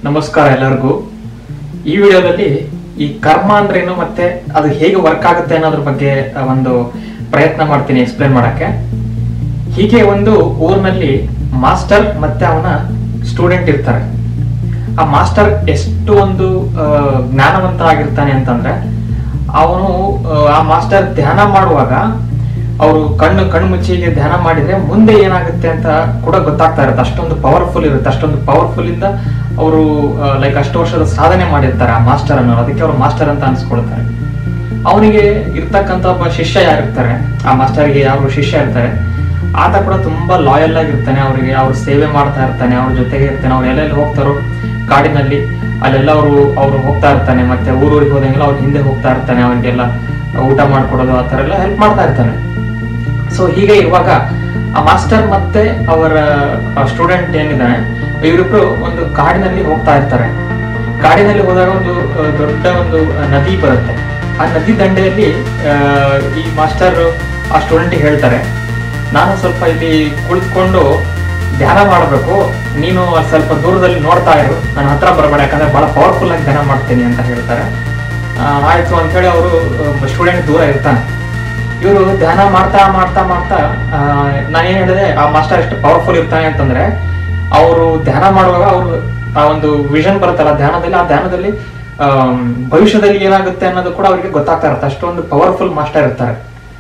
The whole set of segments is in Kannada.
ನಮಸ್ಕಾರ ಎಲ್ಲರಿಗೂ ಈ ವಿಡಿಯೋದಲ್ಲಿ ಈ ಕರ್ಮ ಅಂದ್ರೇನು ಮತ್ತೆ ಅದು ಹೇಗೆ ವರ್ಕ್ ಆಗುತ್ತೆ ಅನ್ನೋದ್ರ ಬಗ್ಗೆ ಆ, ಒಂದು ಪ್ರಯತ್ನ ಮಾಡ್ತೀನಿ ಎಕ್ಸ್ಪ್ಲೇನ್ ಮಾಡಕ್ಕೆ ಹೀಗೆ ಒಂದು ಊರಿನಲ್ಲಿ ಮಾಸ್ಟರ್ ಮತ್ತೆ ಅವನ ಸ್ಟೂಡೆಂಟ್ ಇರ್ತಾರೆ ಆ ಮಾಸ್ಟರ್ ಎಷ್ಟು ಒಂದು ಆ, ಜ್ಞಾನವಂತ ಆಗಿರ್ತಾನೆ ಅಂತಂದ್ರೆ ಅವನು ಆ ಮಾಸ್ಟರ್ ಧ್ಯಾನ ಮಾಡುವಾಗ ಅವರು ಕಣ್ಣು ಕಣ್ಣು ಮುಚ್ಚಿಗೆ ಧ್ಯಾನ ಮಾಡಿದ್ರೆ ಮುಂದೆ ಏನಾಗುತ್ತೆ ಅಂತ ಕೂಡ ಗೊತ್ತಾಗ್ತಾ ಇರುತ್ತೆ ಅಷ್ಟೊಂದು ಪವರ್ಫುಲ್ ಇರುತ್ತೆ ಅಷ್ಟೊಂದು ಪವರ್ಫುಲ್ ಇಂದ ಅವರು ಲೈಕ್ ಅಷ್ಟು ವರ್ಷದ ಸಾಧನೆ ಮಾಡಿರ್ತಾರೆ ಆ ಮಾಸ್ಟರ್ ಅನ್ನೋರು ಅದಕ್ಕೆ ಅವರು ಮಾಸ್ಟರ್ ಅಂತ ಅನ್ಸ್ಕೊಳ್ತಾರೆ ಅವನಿಗೆ ಇರ್ತಕ್ಕಂಥ ಒಬ್ಬ ಶಿಷ್ಯ ಯಾರಿರ್ತಾರೆ ಆ ಮಾಸ್ಟರ್ಗೆ ಯಾರು ಶಿಷ್ಯ ಇರ್ತಾರೆ ಆತ ಕೂಡ ತುಂಬಾ ಲಾಯಲ್ ಆಗಿರ್ತಾನೆ ಅವರಿಗೆ ಅವ್ರ ಸೇವೆ ಮಾಡ್ತಾ ಇರ್ತಾನೆ ಅವ್ರ ಜೊತೆಗೆ ಇರ್ತಾನೆ ಅವ್ರು ಎಲ್ಲೆಲ್ಲಿ ಹೋಗ್ತಾರೋ ಕಾಡಿನಲ್ಲಿ ಅಲ್ಲೆಲ್ಲ ಅವರು ಅವ್ರು ಹೋಗ್ತಾ ಇರ್ತಾನೆ ಮತ್ತೆ ಊರೂರಿಗೆ ಹೋದಂಗೆಲ್ಲ ಅವ್ರ ಹಿಂದೆ ಹೋಗ್ತಾ ಇರ್ತಾನೆ ಅವರಿಗೆಲ್ಲ ಊಟ ಮಾಡ್ಕೊಡೋದು ಆ ಥರ ಎಲ್ಲ ಹೆಲ್ಪ್ ಮಾಡ್ತಾ ಇರ್ತಾನೆ ಸೊ ಹೀಗೆ ಇರುವಾಗ ಆ ಮಾಸ್ಟರ್ ಮತ್ತೆ ಅವರ ಸ್ಟೂಡೆಂಟ್ ಏನಿದ್ದಾನೆ ಇವರಿಬ್ರು ಒಂದು ಕಾಡಿನಲ್ಲಿ ಹೋಗ್ತಾ ಇರ್ತಾರೆ ಕಾಡಿನಲ್ಲಿ ಹೋದಾಗ ಒಂದು ಆ, ದೊಡ್ಡ ಒಂದು ನದಿ ಬರುತ್ತೆ ಆ ನದಿ ದಂಡೆಯಲ್ಲಿ ಆ, ಈ ಮಾಸ್ಟರ್ ಆ ಸ್ಟೂಡೆಂಟ್ ಹೇಳ್ತಾರೆ ನಾನು ಸ್ವಲ್ಪ ಇಲ್ಲಿ ಕುಳಿತುಕೊಂಡು ಧ್ಯಾನ ಮಾಡಬೇಕು ನೀನು ಅದ್ ಸ್ವಲ್ಪ ದೂರದಲ್ಲಿ ನೋಡ್ತಾ ಇರು ನನ್ನ ಹತ್ರ ಬರಬೇಡ ಯಾಕಂದ್ರೆ ಬಹಳ ಪವರ್ಫುಲ್ ಆಗಿ ಧ್ಯಾನ ಮಾಡ್ತೀನಿ ಅಂತ ಹೇಳ್ತಾರೆ ಆ, ಆಯ್ತು ಅಂತ ಹೇಳಿ ಅವರು ಸ್ಟೂಡೆಂಟ್ ದೂರ ಇರ್ತಾನೆ ಇವರು ಧ್ಯಾನ ಮಾಡ್ತಾ ಮಾಡ್ತಾ ಮಾಡ್ತಾ ಆ, ನಾನೇನ್ ಹೇಳಿದೆ ಆ ಮಾಸ್ಟರ್ ಎಷ್ಟು ಪವರ್ಫುಲ್ ಇರ್ತಾನೆ ಅಂತಂದ್ರೆ ಅವರು ಧ್ಯಾನ ಮಾಡುವಾಗ ಅವರು ಆ ಒಂದು ವಿಷನ್ ಬರುತ್ತಲ್ಲ ಧ್ಯಾನದಲ್ಲಿ ಆ ಧ್ಯಾನದಲ್ಲಿ ಆಮ್, ಭವಿಷ್ಯದಲ್ಲಿ ಏನಾಗುತ್ತೆ ಅನ್ನೋದು ಕೂಡ ಅವರಿಗೆ ಗೊತ್ತಾಗ್ತಾ ಇರುತ್ತೆ ಅಷ್ಟೊಂದು ಪವರ್ಫುಲ್ ಮಾಸ್ಟರ್ ಇರ್ತಾರೆ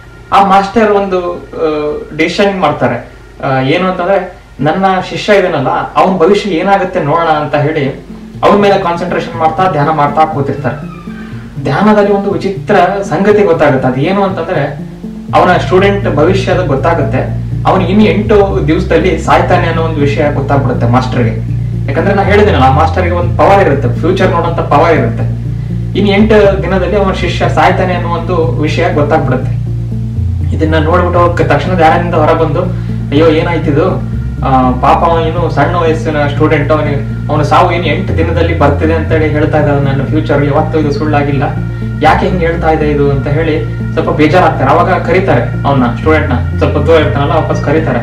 ಆ ಮಾಸ್ಟರ್ ಒಂದು ಡಿಸಿಷನ್ ಮಾಡ್ತಾರೆ ಆ, ಏನು ಅಂತಂದ್ರೆ ನನ್ನ ಶಿಷ್ಯ ಇದನ್ನಲ್ಲ ಅವನ ಭವಿಷ್ಯ ಏನಾಗುತ್ತೆ ನೋಡೋಣ ಅಂತ ಹೇಳಿ ಅವನ ಮೇಲೆ ಕಾನ್ಸಂಟ್ರೇಷನ್ ಮಾಡ್ತಾ ಧ್ಯಾನ ಮಾಡ್ತಾ ಕೂತಿರ್ತಾರೆ ಧ್ಯಾನದಲ್ಲಿ ಒಂದು ವಿಚಿತ್ರ ಸಂಗತಿ ಗೊತ್ತಾಗುತ್ತೆ ಅದು ಏನು ಅಂತಂದ್ರೆ ಅವನ ಸ್ಟೂಡೆಂಟ್ ಭವಿಷ್ಯದ ಗೊತ್ತಾಗುತ್ತೆ ಅವನು ಇನ್ನು ಎಂಟು ದಿವಸದಲ್ಲಿ ಸಾಯ್ತಾನೆ ಅನ್ನೋ ಒಂದು ವಿಷಯ ಗೊತ್ತಾಗ್ಬಿಡುತ್ತೆ ಮಾಸ್ಟರ್ಗೆ ಯಾಕಂದ್ರೆ ನಾ ಹೇಳಿದ್ದೀನಲ್ಲ ಆ ಮಾಸ್ಟರ್ಗೆ ಒಂದು ಪವರ್ ಇರುತ್ತೆ ಫ್ಯೂಚರ್ ನೋಡೋಂತ ಪವರ್ ಇರುತ್ತೆ ಇನ್ನು ಎಂಟು ದಿನದಲ್ಲಿ ಅವನ ಶಿಷ್ಯ ಸಾಯ್ತಾನೆ ಅನ್ನೋ ಒಂದು ವಿಷಯ ಗೊತ್ತಾಗ್ಬಿಡುತ್ತೆ ಇದನ್ನ ನೋಡ್ಬಿಟ್ಟು ಅವ್ರು ತಕ್ಷಣ ಧ್ಯಾನದಿಂದ ಹೊರಬಂದು ಅಯ್ಯೋ ಏನಾಯ್ತಿದು ಆ, ಪಾಪ ಅವನು ಇನ್ನು ಸಣ್ಣ ವಯಸ್ಸಿನ ಸ್ಟೂಡೆಂಟ್ ಅವನಿಗೆ ಅವನ ಸಾವು ಏನು ಎಂಟು ದಿನದಲ್ಲಿ ಬರ್ತಿದೆ ಅಂತ ಹೇಳಿ ಹೇಳ್ತಾ ಇದ್ದಾರೆ ನನ್ನ ಫ್ಯೂಚರ್ ಯಾವತ್ತೂ ಇದು ಸುಳ್ಳಾಗಿಲ್ಲ ಯಾಕೆ ಹಿಂಗೆ ಹೇಳ್ತಾ ಇದೆ ಇದು ಅಂತ ಹೇಳಿ ಸ್ವಲ್ಪ ಬೇಜಾರಾಗ್ತಾರೆ ಅವಾಗ ಕರೀತಾರೆ ಅವನ್ನ ಸ್ಟೂಡೆಂಟ್ನ ಸ್ವಲ್ಪ ದೂರ ಇರ್ತಾನಲ್ಲ ವಾಪಸ್ ಕರೀತಾರೆ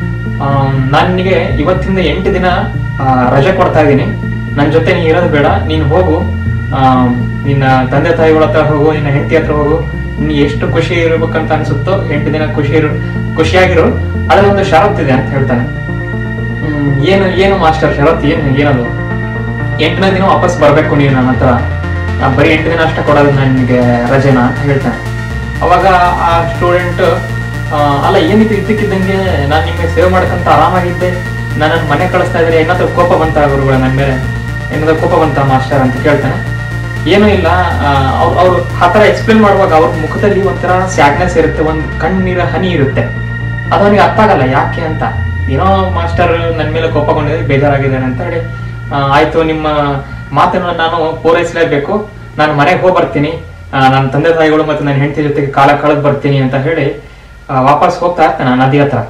ನಾನು ನಿನಗೆ ಇವತ್ತಿಂದ ಎಂಟು ದಿನ ಆ, ರಜೆ ಕೊಡ್ತಾ ಇದ್ದೀನಿ ನನ್ನ ಜೊತೆ ನೀ ಇರೋದು ಬೇಡ ನೀನು ಹೋಗು ಆ, ನಿನ್ನ ತಂದೆ ತಾಯಿಗಳ ಹತ್ರ ಹೋಗು ನಿನ್ನ ಹೆಂಡತಿ ಹತ್ರ ಹೋಗು ನೀ ಎಷ್ಟು ಖುಷಿ ಇರ್ಬೇಕಂತ ಅನ್ಸುತ್ತೋ ಎಂಟು ದಿನ ಖುಷಿ ಇರು ಖುಷಿಯಾಗಿರು ಅದ್ರ ಒಂದು ಷರತ್ತಿದೆ ಅಂತ ಹೇಳ್ತಾನೆ ಹ್ಮ್, ಏನು ಏನು ಮಾಸ್ಟರ್ ಷರತ್ತು ಏನು ಏನದು ಎಂಟನೇ ದಿನ ವಾಪಸ್ ಬರ್ಬೇಕು ನೀವು ನನ್ನ ಹತ್ರ ಆ, ಬರೀ ಎಂಟು ದಿನ ಅಷ್ಟೇ ಕೊಡೋದು ನನಗೆ ರಜೆನಾ ಅಂತ ಹೇಳ್ತಾನೆ ಅವಾಗ ಆ ಸ್ಟೂಡೆಂಟ್ ಅಲ್ಲ ಏನಿತ್ತು ಇದ್ದಕ್ಕಿದ್ದಂಗೆ ನಾನು ನಿಮಗೆ ಸೇವೆ ಮಾಡ್ಕಂತ ಆರಾಮಾಗಿದ್ದೆ ನಾನು ನನ್ನ ಮನೆ ಕಳಿಸ್ತಾ ಇದ್ರೆ ಏನಾದ್ರೂ ಕೋಪ ಬಂತ ಗುರುಗಳ ನನ್ನ ಮೇಲೆ ಏನಾದ್ರೂ ಕೋಪ ಬಂತ ಮಾಸ್ಟರ್ ಅಂತ ಕೇಳ್ತಾನೆ ಏನೂ ಇಲ್ಲ ಅವ್ರು ಅವ್ರು ಆ ಥರ ಎಕ್ಸ್ಪ್ಲೇನ್ ಮಾಡುವಾಗ ಅವ್ರ ಮುಖದಲ್ಲಿ ಒಂಥರ ಸ್ಯಾಡ್ನೆಸ್ ಇರುತ್ತೆ ಒಂದು ಕಣ್ಣೀರ ಹನಿ ಇರುತ್ತೆ ಅದು ಅವನಿಗೆ ಅರ್ಥ ಆಗಲ್ಲ ಯಾಕೆ ಅಂತ ಏನೋ ಮಾಸ್ಟರ್ ನನ್ನ ಮೇಲೆ ಕೋಪಗೊಂಡಿದೆ ಬೇಜಾರಾಗಿದ್ದಾನೆ ಅಂತ ಹೇಳಿ ಆ, ಆಯ್ತು ನಿಮ್ಮ ಮಾತನ್ನು ನಾನು ಪೂರೈಸಲೇಬೇಕು ನಾನು ಮನೆಗೆ ಹೋಗಿ ಬರ್ತೀನಿ ಆ, ನನ್ನ ತಂದೆ ತಾಯಿಗಳು ಮತ್ತು ನನ್ನ ಹೆಂಡತಿ ಜೊತೆಗೆ ಕಾಲ ಕಳೆದು ಬರ್ತೀನಿ ಅಂತ ಹೇಳಿ ಆ, ವಾಪಸ್ ಹೋಗ್ತಾ ಇರ್ತಾನೆ ಆ ನದಿ ಹತ್ರ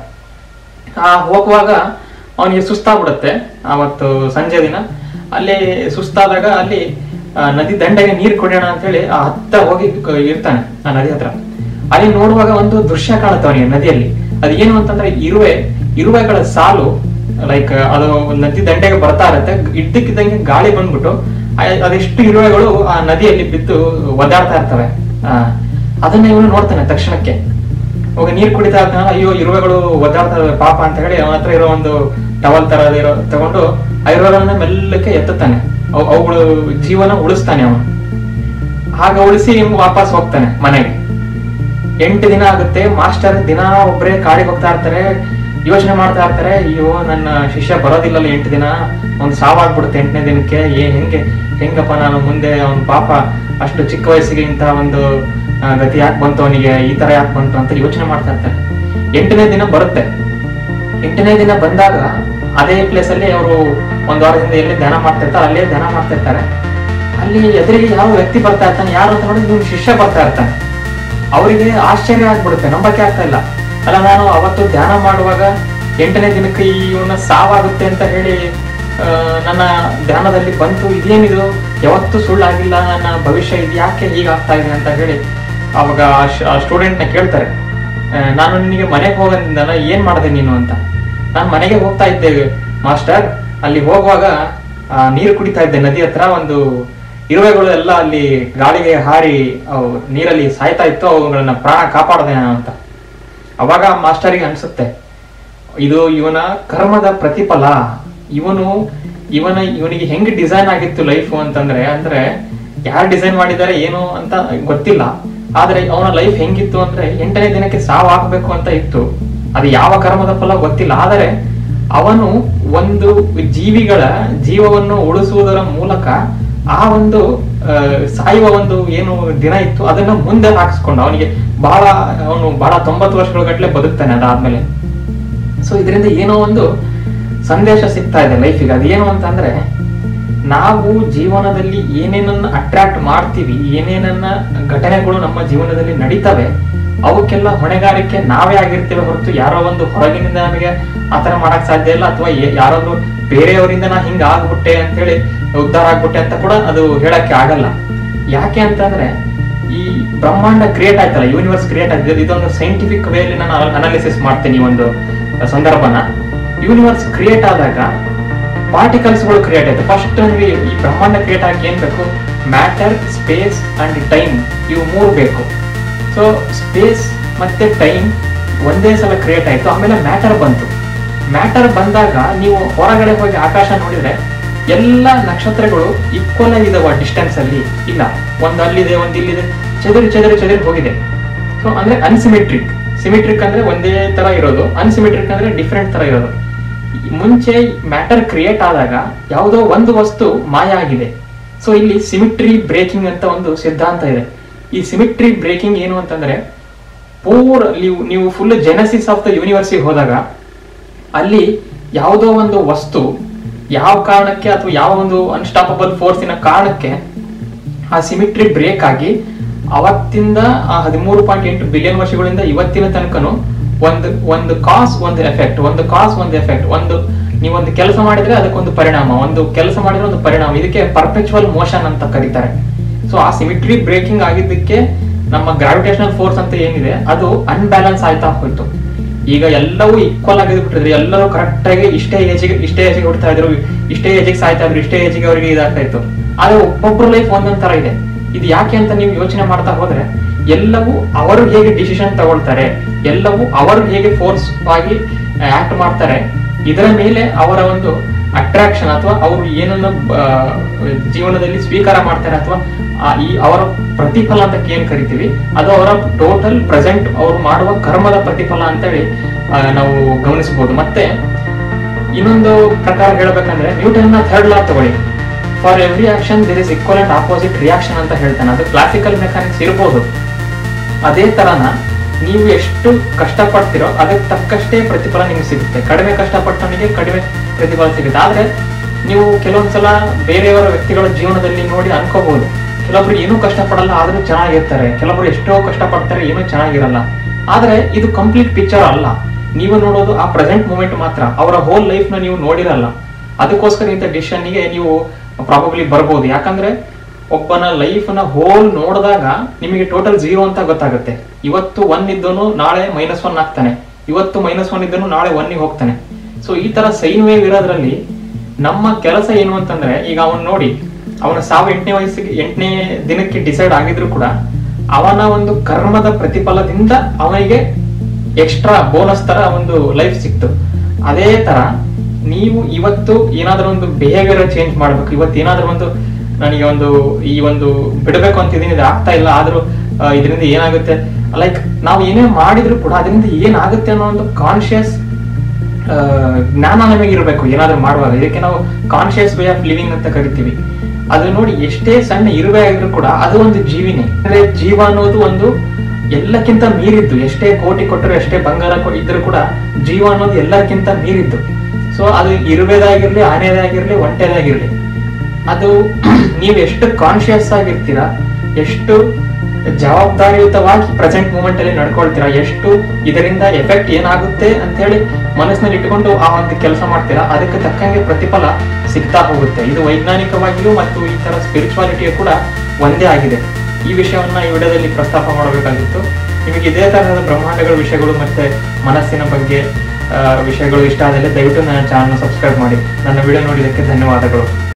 ಆ ಹೋಗುವಾಗ ಅವನಿಗೆ ಸುಸ್ತಾಗ್ಬಿಡುತ್ತೆ ಅವತ್ತು ಸಂಜೆ ದಿನ ಅಲ್ಲಿ ಸುಸ್ತಾದಾಗ ಅಲ್ಲಿ ಆ, ನದಿ ದಂಡೆಗೆ ನೀರು ಕುಡಿಯೋಣ ಅಂತ ಹೇಳಿ ಆ ಹತ್ತ ಹೋಗಿ ಕ- ಇರ್ತಾನೆ ಆ ನದಿ ಹತ್ರ ಅಲ್ಲಿ ನೋಡುವಾಗ ಒಂದು ದೃಶ್ಯ ಕಾಣುತ್ತೆ ಅವನಿಗೆ ನದಿಯಲ್ಲಿ ಅದು ಏನು ಅಂತಂದ್ರೆ ಇರುವೆ ಇರುವೆಗಳ ಸಾಲು ಲೈಕ್ ಅದು ನದಿ ದಂಡೆಗೆ ಬರ್ತಾ ಇರುತ್ತೆ ಇದ್ದಕ್ಕಿದ್ದಂಗೆ ಗಾಳಿ ಬಂದ್ಬಿಟ್ಟು ಆ- ಅದೆಷ್ಟು ಇರುವೆಗಳು ಆ ನದಿಯಲ್ಲಿ ಬಿದ್ದು ಒದ್ದಾಡ್ತಾ ಇರ್ತವೆ ಆ, ಅದನ್ನ ಇವನು ನೋಡ್ತಾನೆ ತಕ್ಷಣಕ್ಕೆ ಹೋಗಿ ನೀರ್ ಕುಡಿತಾ ಇರ್ತಾನಲ್ಲ ಅಯ್ಯೋ ಇರುವೆಗಳು ಒದ್ದಾಡ್ತಾ ಇದಾವೆ ಪಾಪ ಅಂತ ಹೇಳಿ ಅವನ ಹತ್ರ ಇರೋ ಒಂದು ಟವಲ್ ತರ ಇರೋ ತಗೊಂಡು ಆ ಇರುವೆಗಳನ್ನ ಮೆಲ್ಲಕ್ಕೆ ಎತ್ತುತ್ತಾನೆ ಅವ್- ಅವುಗಳು ಜೀವನ ಉಳಿಸ್ತಾನೆ ಅವನು ಆಗ ಉಳಿಸಿ ವಾಪಸ್ ಹೋಗ್ತಾನೆ ಮನೆಗೆ ಎಂಟು ದಿನ ಆಗುತ್ತೆ ಮಾಸ್ಟರ್ ದಿನ ಒಬ್ಬರೇ ಕಾಡಿಗೆ ಹೋಗ್ತಾ ಇರ್ತಾರೆ ಯೋಚನೆ ಮಾಡ್ತಾ ಇರ್ತಾರೆ ಅಯ್ಯೋ ನನ್ನ ಶಿಷ್ಯ ಬರೋದಿಲ್ಲಲ್ಲ ಎಂಟು ದಿನ ಒಂದು ಸಾವಾಗ್ಬಿಡುತ್ತೆ ಎಂಟನೇ ದಿನಕ್ಕೆ ಏ ಹೆಂಗೆ ಹೆಂಗಪ್ಪ ನಾನು ಮುಂದೆ ಅವನ ಪಾಪ ಅಷ್ಟು ಚಿಕ್ಕ ವಯಸ್ಸಿಗೆ ಇಂಥ ಒಂದು ಆ, ಗತಿ ಯಾಕೆ ಬಂತು ಅವನಿಗೆ ಈ ತರ ಯಾಕೆ ಬಂತು ಅಂತ ಯೋಚನೆ ಮಾಡ್ತಾ ಇರ್ತಾರೆ ಎಂಟನೇ ದಿನ ಬರುತ್ತೆ ಎಂಟನೇ ದಿನ ಬಂದಾಗ ಅದೇ ಪ್ಲೇಸ್ ಅಲ್ಲಿ ಅವರು ಒಂದು ವಾರದಿಂದ ಎಲ್ಲಿ ಧ್ಯಾನ ಮಾಡ್ತಾ ಇರ್ತಾರೆ ಅಲ್ಲೇ ಧ್ಯಾನ ಮಾಡ್ತಾ ಇರ್ತಾರೆ ಅಲ್ಲಿ ಎದುರಿಗೆ ಯಾವ ವ್ಯಕ್ತಿ ಬರ್ತಾ ಇರ್ತಾನೆ ಯಾರು ಅಂತ ನೋಡಿ ಇವ್ನು ಶಿಷ್ಯ ಬರ್ತಾ ಇರ್ತಾನೆ ಅವರಿಗೆ ಆಶ್ಚರ್ಯ ಆಗ್ಬಿಡುತ್ತೆ ನಂಬಕ್ಕೆ ಆಗ್ತಾ ಇಲ್ಲ ಅಲ್ಲ ನಾನು ಅವತ್ತು ಧ್ಯಾನ ಮಾಡುವಾಗ ಎಂಟನೇ ದಿನಕ್ಕೆ ಈ ಇವನ ಸಾವಾಗುತ್ತೆ ಅಂತ ಹೇಳಿ ಆ, ನನ್ನ ಧ್ಯಾನದಲ್ಲಿ ಬಂತು ಇದೇನಿದು ಯಾವತ್ತೂ ಸುಳ್ಳಾಗಿಲ್ಲ ನನ್ನ ಭವಿಷ್ಯ ಇದು ಯಾಕೆ ಹೀಗಾಗ್ತಾ ಇದೆ ಅಂತ ಹೇಳಿ ಅವಾಗ ಆ ಸ್ಟೂಡೆಂಟ್ನ ಕೇಳ್ತಾರೆ ಆ, ನಾನು ನಿನಗೆ ಮನೆಗೆ ಹೋಗೋದ್ರಿಂದಲ್ಲ ಏನ್ ಮಾಡಿದೆ ನೀನು ಅಂತ ನಾನು ಮನೆಗೆ ಹೋಗ್ತಾ ಇದ್ದೆ ಮಾಸ್ಟರ್ ಅಲ್ಲಿ ಹೋಗುವಾಗ ಆ, ನೀರು ಕುಡಿತಾ ಇದ್ದೆ ನದಿ ಹತ್ರ ಒಂದು ಇರುವೆಗಳು ಎಲ್ಲ ಅಲ್ಲಿ ಗಾಳಿಗೆ ಹಾರಿ ಅವು ನೀರಲ್ಲಿ ಸಾಯ್ತಾ ಇತ್ತು ಅವುಗಳನ್ನ ಪ್ರಾಣ ಕಾಪಾಡದೆ ಅಂತ ಅವಾಗ ಮಾಸ್ಟರಿಗೆ ಅನ್ಸುತ್ತೆ ಇದು ಇವನ ಕರ್ಮದ ಪ್ರತಿಫಲ ಇವನು ಇವನ ಇವನಿಗೆ ಹೆಂಗ್ ಡಿಸೈನ್ ಆಗಿತ್ತು ಲೈಫ್ ಅಂತಂದ್ರೆ ಅಂದ್ರೆ ಯಾರು ಡಿಸೈನ್ ಮಾಡಿದ್ದಾರೆ ಏನು ಅಂತ ಗೊತ್ತಿಲ್ಲ ಆದ್ರೆ ಅವನ ಲೈಫ್ ಹೆಂಗಿತ್ತು ಅಂದ್ರೆ ಎಂಟನೇ ದಿನಕ್ಕೆ ಸಾವು ಆಗ್ಬೇಕು ಅಂತ ಇತ್ತು ಅದು ಯಾವ ಕರ್ಮದ ಫಲ ಗೊತ್ತಿಲ್ಲ ಆದರೆ ಅವನು ಒಂದು ಜೀವಿಗಳ ಜೀವವನ್ನು ಉಳಿಸುವುದರ ಮೂಲಕ ಆ ಒಂದು ಆ, ಸಾಯುವ ಒಂದು ಏನು ದಿನ ಇತ್ತು ಅದನ್ನ ಮುಂದೆ ಹಾಕಿಸ್ಕೊಂಡು ಅವನಿಗೆ ಬಹಳ ಅವನು ಬಹಳ ತೊಂಬತ್ತು ವರ್ಷಗಳ ಗಟ್ಟಲೆ ಬದುಕ್ತಾನೆ ಅದಾದ್ಮೇಲೆ ಸೊ ಇದರಿಂದ ಏನೋ ಒಂದು ಸಂದೇಶ ಸಿಗ್ತಾ ಇದೆ ಲೈಫಿಗೆ ಅದೇನು ಅಂತಂದ್ರೆ ನಾವು ಜೀವನದಲ್ಲಿ ಏನೇನನ್ನ ಅಟ್ರಾಕ್ಟ್ ಮಾಡ್ತೀವಿ ಏನೇನನ್ನ ಘಟನೆಗಳು ನಮ್ಮ ಜೀವನದಲ್ಲಿ ನಡೀತವೆ ಅವಕ್ಕೆಲ್ಲ ಹೊಣೆಗಾರಿಕೆ ನಾವೇ ಆಗಿರ್ತೇವೆ ಹೊರತು ಯಾರೋ ಒಂದು ಹೊರಗಿನಿಂದ ನಮಗೆ ಆತರ ಮಾಡಕ್ ಸಾಧ್ಯ ಇಲ್ಲ ಅಥವಾ ಯಾರಾದ್ರೂ ಬೇರೆಯವರಿಂದ ನಾ ಹಿಂಗ ಆಗ್ಬಿಟ್ಟೆ ಅಂತ ಹೇಳಿ ಉದ್ಧಾರ ಆಗ್ಬಿಟ್ಟೆ ಅಂತ ಕೂಡ ಅದು ಹೇಳಕ್ಕೆ ಆಗಲ್ಲ ಯಾಕೆ ಅಂತಂದ್ರೆ ಈ ಬ್ರಹ್ಮಾಂಡ ಕ್ರಿಯೇಟ್ ಆಯ್ತಲ್ಲ ಯೂನಿವರ್ಸ್ ಕ್ರಿಯೇಟ್ ಆಗಿದೆ ಇದೊಂದು ಸೈಂಟಿಫಿಕ್ ವೇಲಿ ನಾನು ಅನಾಲಿಸಿಸ್ ಮಾಡ್ತೀನಿ ಈ ಒಂದು ಸಂದರ್ಭನ ಯೂನಿವರ್ಸ್ ಕ್ರಿಯೇಟ್ ಆದಾಗ ಪಾರ್ಟಿಕಲ್ಸ್ ಗಳು ಕ್ರಿಯೇಟ್ ಆಯ್ತು ಫಸ್ಟ್ ನಮಗೆ ಈ ಬ್ರಹ್ಮಾಂಡ ಕ್ರಿಯೇಟ್ ಆಗಕ್ಕೆ ಏನ್ ಬೇಕು ಮ್ಯಾಟರ್ ಸ್ಪೇಸ್ ಅಂಡ್ ಟೈಮ್ ಇವು ಮೂರು ಬೇಕು ಸೊ ಸ್ಪೇಸ್ ಮತ್ತೆ ಟೈಮ್ ಒಂದೇ ಸಲ ಕ್ರಿಯೇಟ್ ಆಯ್ತು ಆಮೇಲೆ ಮ್ಯಾಟರ್ ಬಂತು ಮ್ಯಾಟರ್ ಬಂದಾಗ ನೀವು ಹೊರಗಡೆ ಹೋಗಿ ಆಕಾಶ ನೋಡಿದ್ರೆ ಎಲ್ಲ ನಕ್ಷತ್ರಗಳು ಈಕ್ವಲ್ ಆಗಿದಾವ ಡಿಸ್ಟೆನ್ಸ್ ಅಲ್ಲಿ ಇಲ್ಲ ಒಂದ್ ಅಲ್ಲಿದೆ ಒಂದ್ ಇಲ್ಲಿದೆ ಚೆದರಿ ಚೆದರಿ ಚೆದರಿ ಹೋಗಿದೆ ಸೊ ಅಂದ್ರೆ ಅನ್ಸಿಮೆಟ್ರಿಕ್ ಸಿಮೆಟ್ರಿಕ್ ಅಂದ್ರೆ ಒಂದೇ ತರ ಇರೋದು ಅನ್ಸಿಮೆಟ್ರಿಕ್ ಅಂದ್ರೆ ಡಿಫ್ರೆಂಟ್ ತರ ಇರೋದು ಈ ಮುಂಚೆ ಮ್ಯಾಟರ್ ಕ್ರಿಯೇಟ್ ಆದಾಗ ಯಾವುದೋ ಒಂದು ವಸ್ತು ಮಾಯ ಆಗಿದೆ ಸೊ ಇಲ್ಲಿ ಸಿಮಿಟ್ರಿ ಬ್ರೇಕಿಂಗ್ ಅಂತ ಒಂದು ಸಿದ್ಧಾಂತ ಇದೆ ಈ ಸಿಮಿಟ್ರಿ ಬ್ರೇಕಿಂಗ್ ಏನು ಅಂತಂದ್ರೆ ಪೂರ್ ನೀವು ನೀವು ಫುಲ್ ಜೆನಸಿಸ್ ಆಫ್ ದ ಯೂನಿವರ್ಸಿಗೆ ಹೋದಾಗ ಅಲ್ಲಿ ಯಾವುದೋ ಒಂದು ವಸ್ತು ಯಾವ ಕಾರಣಕ್ಕೆ ಅಥವಾ ಯಾವ ಒಂದು ಅನ್ಸ್ಟಾಪಬಲ್ ಫೋರ್ಸಿನ ಕಾರಣಕ್ಕೆ ಆ ಸಿಮಿಟ್ರಿ ಬ್ರೇಕ್ ಆಗಿ ಅವತ್ತಿಂದ ಆ ಹದಿಮೂರು ಪಾಯಿಂಟ್ ಎಂಟು ಬಿಲಿಯನ್ ವರ್ಷಗಳಿಂದ ಇವತ್ತಿನ ತನಕನು ಒಂದು ಒಂದು ಕಾಸ್ ಒಂದು ಎಫೆಕ್ಟ್ ಒಂದು ಕಾಸ್ ಒಂದು ಎಫೆಕ್ಟ್ ಒಂದು ನೀವೊಂದು ಕೆಲಸ ಮಾಡಿದ್ರೆ ಅದಕ್ಕೊಂದು ಪರಿಣಾಮ ಒಂದು ಕೆಲಸ ಮಾಡಿದ್ರೆ ಒಂದು ಪರಿಣಾಮ ಇದಕ್ಕೆ ಪರ್ಪೆಚುವಲ್ ಮೋಷನ್ ಅಂತ ಕರೀತಾರೆ ಸೊ ಆ ಸಿಮಿಟ್ರಿ ಬ್ರೇಕಿಂಗ್ ಆಗಿದ್ದಕ್ಕೆ ನಮ್ಮ ಗ್ರಾವಿಟೇಷನಲ್ ಫೋರ್ಸ್ ಅಂತ ಏನಿದೆ ಅದು ಅನ್ಬ್ಯಾಲೆನ್ಸ್ ಆಯ್ತಾ ಹೋಯ್ತು ಈಗ ಎಲ್ಲವೂ ಈಕ್ವಲ್ ಆಗಿ ಬಿಟ್ಟಿದ್ರೆ ಎಲ್ಲರೂ ಕರೆಕ್ಟ್ ಆಗಿ ಇಷ್ಟೇ ಏಜಿಗೆ ಇಷ್ಟೇ ಏಜಿಗೆ ಹುಡ್ತಾ ಇದ್ರು ಇಷ್ಟೇ ಏಜಿಗೆ ಸಾಯ್ತಾ ಇದ್ರು ಇಷ್ಟೇ ಏಜಿಗೆ ಅವರಿಗೆ ಇದಾಗ್ತಾ ಇತ್ತು ಆದ್ರೆ ಒಬ್ಬೊಬ್ರು ಲೈಫ್ ಒಂದೊಂದ್ ತರ ಇದೆ ಇದು ಯಾಕೆ ಅಂತ ನೀವು ಯೋಚನೆ ಮಾಡ್ತಾ ಹೋದ್ರೆ ಎಲ್ಲವೂ ಅವರು ಹೇಗೆ ಡಿಸಿಷನ್ ತಗೊಳ್ತಾರೆ ಎಲ್ಲವೂ ಅವರು ಹೇಗೆ ಫೋರ್ಸ್ ಆಗಿ ಆಕ್ಟ್ ಮಾಡ್ತಾರೆ ಇದರ ಮೇಲೆ ಅವರ ಒಂದು ಅಟ್ರಾಕ್ಷನ್ ಅಥವಾ ಅವರು ಏನನ್ನ ಆ, ಜೀವನದಲ್ಲಿ ಸ್ವೀಕಾರ ಮಾಡ್ತಾರೆ ಅಥವಾ ಆ ಈ ಅವರ ಪ್ರತಿಫಲ ಅಂತ ಏನ್ ಕರಿತೀವಿ ಅದು ಅವರ ಟೋಟಲ್ ಪ್ರೆಸೆಂಟ್ ಅವರು ಮಾಡುವ ಕರ್ಮದ ಪ್ರತಿಫಲ ಅಂತೇಳಿ ಆ, ನಾವು ಗಮನಿಸಬಹುದು ಮತ್ತೆ ಇನ್ನೊಂದು ಪ್ರಕಾರ ಹೇಳ್ಬೇಕಂದ್ರೆ ನ್ಯೂಟನ್ ನ ಥರ್ಡ್ ಲಾ ತಗೊಳ್ಳಿ for every action there is equal and opposite reaction ಅಂತ ಹೇಳ್ತಾನೆ ಅದು ಕ್ಲಾಸಿಕಲ್ ಮೆಕ್ಯಾನಿಕ್ಸ್ ಇರ್ಬೋದು ಅದೇ ತರನ ನೀವು ಎಷ್ಟು ಕಷ್ಟಪಡ್ತೀರೋ ಅದಕ್ಕೆ ತಕ್ಕಷ್ಟೇ ಪ್ರತಿಫಲ ನಿಮ್ಗೆ ಸಿಗುತ್ತೆ ಕಡಿಮೆ ಕಷ್ಟಪಟ್ಟವನಿಗೆ ಕಡಿಮೆ ಪ್ರತಿಫಲ ಸಿಗುತ್ತೆ ಆದ್ರೆ ನೀವು ಕೆಲವೊಂದ್ಸಲ ಬೇರೆಯವರ ವ್ಯಕ್ತಿಗಳ ಜೀವನದಲ್ಲಿ ನೋಡಿ ಅನ್ಕೋಬಹುದು ಕೆಲವೊಬ್ರು ಏನೂ ಕಷ್ಟಪಡಲ್ಲ ಆದ್ರೂ ಚೆನ್ನಾಗಿರ್ತಾರೆ ಕೆಲವೊಬ್ರು ಎಷ್ಟೋ ಕಷ್ಟಪಡ್ತಾರೆ ಏನೂ ಚೆನ್ನಾಗಿರಲ್ಲ ಆದ್ರೆ ಇದು ಕಂಪ್ಲೀಟ್ ಪಿಕ್ಚರ್ ಅಲ್ಲ ನೀವು ನೋಡೋದು ಆ ಪ್ರೆಸೆಂಟ್ ಮೂಮೆಂಟ್ ಮಾತ್ರ ಅವರ ಹೋಲ್ ಲೈಫ್ ನ ನೀವು ನೋಡಿರಲ್ಲ ಅದಕ್ಕೋಸ್ಕರ ಇಂಥ ಡಿಸಿಷನ್ ಗೆ ನೀವು ಪ್ರಾಬಬ್ಲಿ ಬರ್ಬೋದು ಯಾಕಂದ್ರೆ ಒಬ್ಬನ ಲೈಫ್ ನ ಹೋಲ್ ನೋಡಿದಾಗ ನಿಮಗೆ ಟೋಟಲ್ ಜೀರೋ ಅಂತ ಗೊತ್ತಾಗುತ್ತೆ ಇವತ್ತು ಒನ್ ಇದ್ದನು ನಾಳೆ ಮೈನಸ್ ಒನ್ ಆಗ್ತಾನೆ ಇವತ್ತು ಮೈನಸ್ ಒನ್ ಇದ್ದನು ನಾಳೆ ಒನ್ನಿಗೆ ಹೋಗ್ತಾನೆ ಸೊ ಈ ತರ ಸೈನ್ ವೇವ್ ಇರೋದ್ರಲ್ಲಿ ನಮ್ಮ ಕೆಲಸ ಏನು ಅಂತಂದ್ರೆ ಈಗ ಅವನ್ ನೋಡಿ ಅವನ ಸಾವು ಎಂಟನೇ ವಯಸ್ಸಿಗೆ ಎಂಟನೇ ದಿನಕ್ಕೆ ಡಿಸೈಡ್ ಆಗಿದ್ರು ಕೂಡ ಅವನ ಒಂದು ಕರ್ಮದ ಪ್ರತಿಫಲದಿಂದ ಅವನಿಗೆ ಎಕ್ಸ್ಟ್ರಾ ಬೋನಸ್ ತರ ಒಂದು ಲೈಫ್ ಸಿಕ್ತು ಅದೇ ತರ ನೀವು ಇವತ್ತು ಏನಾದ್ರೂ ಒಂದು ಬಿಹೇವಿಯರ್ ಚೇಂಜ್ ಮಾಡ್ಬೇಕು ಇವತ್ತು ಏನಾದ್ರೂ ಒಂದು ನನಗೆ ಒಂದು ಈ ಒಂದು ಬಿಡಬೇಕು ಅಂತಿದ್ದೀನಿ ಇದು ಆಗ್ತಾ ಇಲ್ಲ ಆದ್ರೂ ಆ, ಇದರಿಂದ ಏನಾಗುತ್ತೆ ಲೈಕ್ ನಾವು ಏನೇ ಮಾಡಿದ್ರು ಕೂಡ ಅದರಿಂದ ಏನಾಗುತ್ತೆ ಅನ್ನೋ ಒಂದು ಕಾನ್ಶಿಯಸ್ ಜ್ಞಾನ ನಮಗೆ ಇರಬೇಕು ಏನಾದ್ರೂ ಮಾಡುವಾಗ ಇದಕ್ಕೆ ನಾವು ಕಾನ್ಶಿಯಸ್ ವೇ ಆಫ್ ಲಿವಿಂಗ್ ಅಂತ ಕರಿತೀವಿ ಅದು ನೋಡಿ ಎಷ್ಟೇ ಸಣ್ಣ ಇರುವೆ ಆಗಿದ್ರು ಕೂಡ ಅದು ಒಂದು ಜೀವಿನೇ ಅಂದ್ರೆ ಜೀವ ಅನ್ನೋದು ಒಂದು ಎಲ್ಲಕ್ಕಿಂತ ಮೀರಿದ್ದು ಎಷ್ಟೇ ಕೋಟಿ ಕೊಟ್ಟರು ಎಷ್ಟೇ ಬಂಗಾರ ಕೊ- ಇದ್ರೂ ಕೂಡ ಜೀವ ಅನ್ನೋದು ಎಲ್ಲಕ್ಕಿಂತ ಮೀರಿದ್ದು ಸೊ ಅದು ಇರುವೆದಾಗಿರ್ಲಿ ಆನೆದಾಗಿರ್ಲಿ ಒಂಟೆದಾಗಿರ್ಲಿ ಅದು ನೀವು ಎಷ್ಟು ಕಾನ್ಶಿಯಸ್ ಆಗಿರ್ತೀರಾ ಎಷ್ಟು ಜವಾಬ್ದಾರಿಯುತವಾಗಿ ಪ್ರೆಸೆಂಟ್ ಮೂಮೆಂಟ್ ಅಲ್ಲಿ ನಡ್ಕೊಳ್ತೀರಾ ಎಷ್ಟು ಇದರಿಂದ ಎಫೆಕ್ಟ್ ಏನಾಗುತ್ತೆ ಅಂತ ಹೇಳಿ ಮನಸ್ಸಿನಲ್ಲಿ ಇಟ್ಕೊಂಡು ಆ ಒಂದು ಕೆಲಸ ಮಾಡ್ತೀರಾ ಅದಕ್ಕೆ ತಕ್ಕಂಗೆ ಪ್ರತಿಫಲ ಸಿಗ್ತಾ ಹೋಗುತ್ತೆ ಇದು ವೈಜ್ಞಾನಿಕವಾಗಿಯೂ ಮತ್ತು ಈ ತರ ಸ್ಪಿರಿಚುವಾಲಿಟಿಯು ಕೂಡ ಒಂದೇ ಆಗಿದೆ ಈ ವಿಷಯವನ್ನ ಈ ವಿಡಿಯೋದಲ್ಲಿ ಪ್ರಸ್ತಾಪ ಮಾಡಬೇಕಾಗಿತ್ತು ನಿಮಗೆ ಇದೇ ತರಹದ ಬ್ರಹ್ಮಾಂಡಗಳ ವಿಷಯಗಳು ಮತ್ತೆ ಮನಸ್ಸಿನ ಬಗ್ಗೆ ಆ, ವಿಷಯಗಳು ಇಷ್ಟ ಆದಲ್ಲಿ ದಯವಿಟ್ಟು ನನ್ನ ಚಾನಲ್ ಸಬ್ಸ್ಕ್ರೈಬ್ ಮಾಡಿ ನನ್ನ ವಿಡಿಯೋ ನೋಡಿದ್ದಕ್ಕೆ ಧನ್ಯವಾದಗಳು